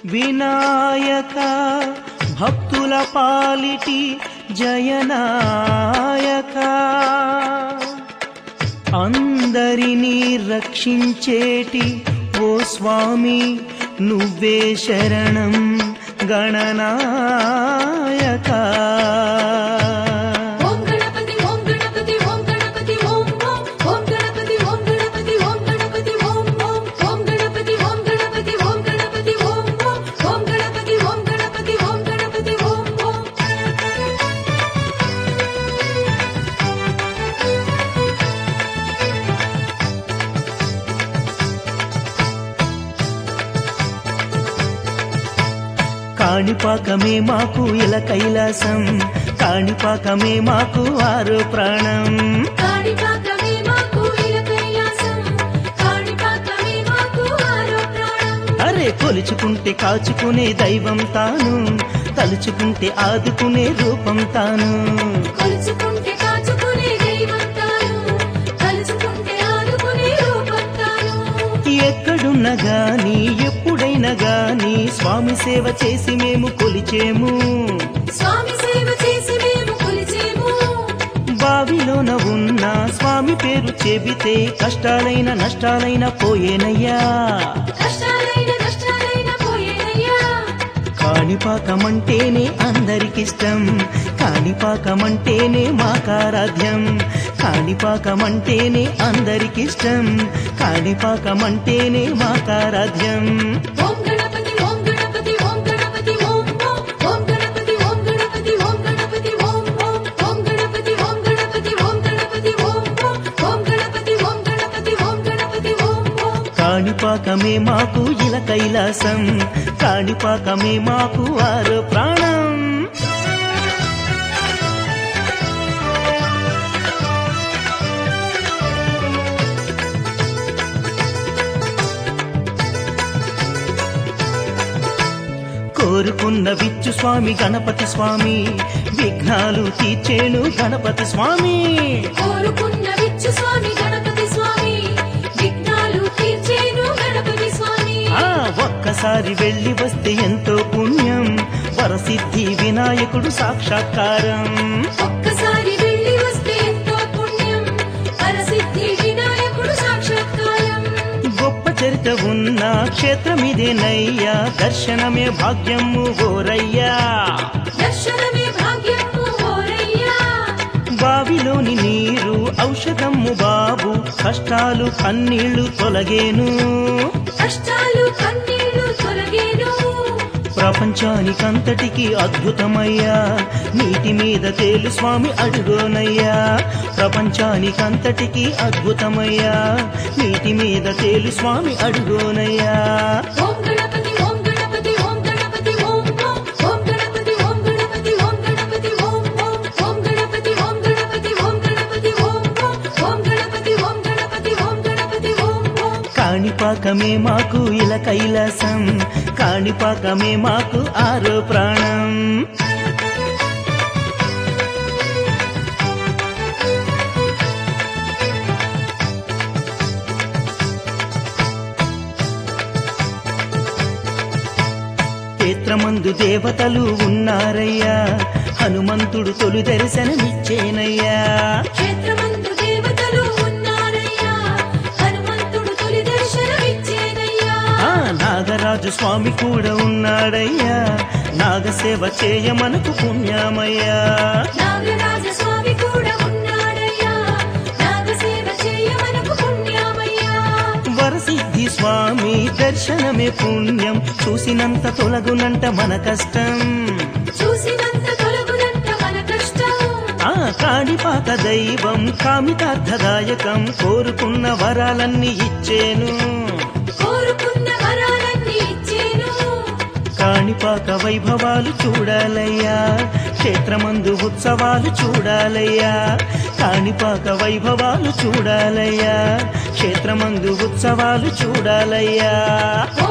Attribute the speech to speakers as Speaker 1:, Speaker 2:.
Speaker 1: వినాయక భక్తుల పాలిటి జయనాయక అందరినీ రక్షించేటి ఓ స్వామి నువ్వే శరణం గణనాయక
Speaker 2: ఓం గణపతి ఓం గణపతి ఓం గణపతి ఓం ఓం ఓం గణపతి ఓం గణపతి ఓం గణపతి ఓం ఓం ఓం గణపతి ఓం గణపతి ఓం గణపతి ఓం ఓం ఓం గణపతి ఓం గణపతి ఓం గణపతి ఓం ఓం
Speaker 1: కాణిపాకమే మాకు ఇల కైలాసం కాణిపాకమే మాకు ఆరో ప్రాణం
Speaker 2: కాణిపాకమే మాకు ఇల కైలాసం కాణిపాకమే మాకు ఆరో ప్రాణం
Speaker 1: అరే కొలుచుకుంటే కాచుకునే దైవం తాను తలుచుకుంటే ఆదుకునే రూపం తాను
Speaker 2: కొలుచుకుంటే కాచుకునే దైవం తాను కలుచుకుంటే ఆదుకునే రూపం తాను
Speaker 1: ఎక్కడున్నా గాని ఎప్పుడైనా గాని స్వామి సేవ చేసి మేము కొలిచేము
Speaker 2: స్వామి సేవ చేసి మేము కొలిచేము
Speaker 1: బావిలోన ఉన్న స్వామి పేరు చెబితే కష్టాలైన నష్టాలైన పోయేనయ్యా
Speaker 2: కష్టాలైన నష్టాలైన పోయేనయ్యా
Speaker 1: కాణిపాకమంటేనే అందరికిష్టం కాణిపాకమంటేనే మాకారాధ్యం కాణిపాకమంటేనే అందరికిష్టం కాణిపాకమంటేనే మాకారాధ్యం
Speaker 2: ఓం గణపతి ఓం గణపతి ఓం గణపతి ఓం ఓం ఓం గణపతి ఓం గణపతి ఓం గణపతి ఓం ఓం ఓం గణపతి ఓం గణపతి ఓం గణపతి ఓం ఓం ఓం గణపతి ఓం గణపతి ఓం గణపతి ఓం ఓం
Speaker 1: కాణిపాకమే మాకు ఇల కైలాసం కాణిపాకమే మాకు ఆరో ప్రాణం కోరుకున్న విచ్చు స్వామి గణపతి స్వామి విఘ్నాలు తీర్చేను గణపతి స్వామి
Speaker 2: కోరుకున్న విచ్చు స్వామి గణపతి స్వామి విఘ్నాలు తీర్చేను గణపతి స్వామి
Speaker 1: ఆ ఒక్కసారి వెళ్ళి వస్తే ఎంతో పుణ్యం వరసిద్ధి వినాయకుడు సాక్షాత్కారం
Speaker 2: ఒక్కసారి వెళ్ళి వస్తే ఎంతో పుణ్యం పరసిద్ధి వినాయకుడు సాక్షాత్కారం
Speaker 1: గొప్ప చరిత్ర ఉన్న క్షేత్రమిదేనయ్యా దర్శనమే భాగ్యము ఓరయ్యా
Speaker 2: దర్శనమే భాగ్యము ఓరయ్యా
Speaker 1: బావిలోని నీరు ఔషధము బాబు కష్టాలు కన్నీళ్లు తొలగేను
Speaker 2: కష్టాలు కన్నీళ్లు తొలగేను
Speaker 1: ప్రపంచానికంతటికి అద్భుతమయ్యా నీటి మీద తేలు స్వామి అడుగోనయ్యా ప్రపంచానికంతటికి అద్భుతమయ్యా నీటి మీద తేలు స్వామి అడుగోనయ్యా
Speaker 2: ఓం గణపతి ఓం గణపతి ఓం గణపతి ఓం ఓం ఓం గణపతి ఓం గణపతి ఓం గణపతి ఓం ఓం ఓం గణపతి ఓం గణపతి ఓం గణపతి ఓం ఓం ఓం గణపతి ఓం గణపతి ఓం గణపతి ఓం ఓం
Speaker 1: కాణిపాకమే మాకు ఇల కైలాసం కాణిపాకమే మాకు ఆరో ప్రాణం క్షేత్రమందు దేవతలు ఉన్నారయ్యా హనుమంతుడు తొలి దర్శనమిచ్చేనయ్యా
Speaker 2: క్షేత్రమందు దేవతలు ఉన్నారయ్యా హనుమంతుడు తొలి దర్శనమిచ్చేనయ్యా
Speaker 1: ఆ నాగరాజు స్వామి కూడా ఉన్నాడయ్యా నాగసేవ చేయ మనకు పుణ్యమయ్యా
Speaker 2: నాగరాజ స్వామి కూడా ఉన్నాడయ్యా నాగసేవ చేయ మనకు పుణ్యామయ్యా
Speaker 1: వరసిద్ధి స్వామి దర్శనమే పుణ్యం చూసినంత తొలగునంట మన కష్టం
Speaker 2: చూసినంత తొలగునంత మన కష్టం
Speaker 1: ఆ కాణిపాక దైవం కామితార్థదాయకం కోరుకున్న వరాలన్నీ ఇచ్చేను
Speaker 2: కోరుకున్న వరాలన్నీ ఇచ్చేను
Speaker 1: కాణిపాక వైభవాలు చూడాలయ్యా క్షేత్రమందు ఉత్సవాలు చూడాలయ్యా కాణిపాక వైభవాలు చూడాలయ్యా క్షేత్రమందు ఉత్సవాలు చూడాలయ్యా
Speaker 2: ఓం